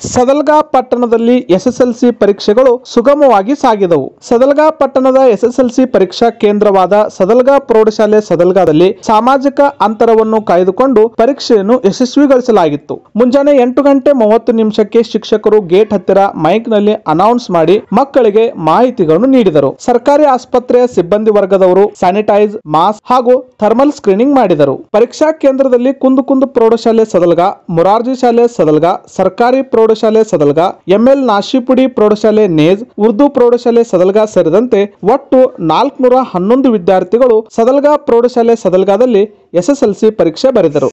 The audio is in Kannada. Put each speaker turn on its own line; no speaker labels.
ಸದಲ್ಗಾ ಪಟ್ಟಣದಲ್ಲಿ ಎಸ್ಎಸ್ಎಲ್ಸಿ ಪರೀಕ್ಷೆಗಳು ಸುಗಮವಾಗಿ ಸಾಗಿದವು ಸದಲ್ಗಾ ಪಟ್ಟಣದ ಎಸ್ಎಸ್ಎಲ್ಸಿ ಪರೀಕ್ಷಾ ಕೇಂದ್ರವಾದ ಸದಲ್ಗಾ ಪ್ರೌಢಶಾಲೆ ಸದಲ್ಗಾದಲ್ಲಿ ಸಾಮಾಜಿಕ ಅಂತರವನ್ನು ಕಾಯ್ದುಕೊಂಡು ಪರೀಕ್ಷೆಯನ್ನು ಯಶಸ್ವಿಗೊಳಿಸಲಾಗಿತ್ತು ಮುಂಜಾನೆ ಎಂಟು ಗಂಟೆ ಮೂವತ್ತು ನಿಮಿಷಕ್ಕೆ ಶಿಕ್ಷಕರು ಗೇಟ್ ಹತ್ತಿರ ಮೈಕ್ ನಲ್ಲಿ ಅನೌನ್ಸ್ ಮಾಡಿ ಮಕ್ಕಳಿಗೆ ಮಾಹಿತಿಗಳನ್ನು ನೀಡಿದರು ಸರ್ಕಾರಿ ಆಸ್ಪತ್ರೆಯ ಸಿಬ್ಬಂದಿ ವರ್ಗದವರು ಸ್ಯಾನಿಟೈಸ್ ಮಾಸ್ಕ್ ಹಾಗೂ ಥರ್ಮಲ್ ಸ್ಕ್ರೀನಿಂಗ್ ಮಾಡಿದರು ಪರೀಕ್ಷಾ ಕೇಂದ್ರದಲ್ಲಿ ಕುಂದು ಕುಂದು ಪ್ರೌಢಶಾಲೆ ಸದಲ್ಗಾ ಮುರಾರ್ಜಿ ಶಾಲೆ ಸದಲ್ಗಾ ಸರ್ಕಾರಿ ಪ್ರೌಢಶಾಲೆ ಸದಲ್ಗಾ ಎಂಎಲ್ ನಾಶಿಪುಡಿ ಪ್ರೌಢಶಾಲೆ ನೇಜ್ ಉರ್ದು ಪ್ರೌಢಶಾಲೆ ಸದಲ್ಗಾ ಸೇರಿದಂತೆ ಒಟ್ಟು ನಾಲ್ಕುನೂರ ಹನ್ನೊಂದು ವಿದ್ಯಾರ್ಥಿಗಳು ಸದಲ್ಗಾ ಪ್ರೌಢಶಾಲೆ ಸದಲ್ಗಾದಲ್ಲಿ ಎಸ್ಎಸ್ಎಲ್ಸಿ ಪರೀಕ್ಷೆ ಬರೆದರು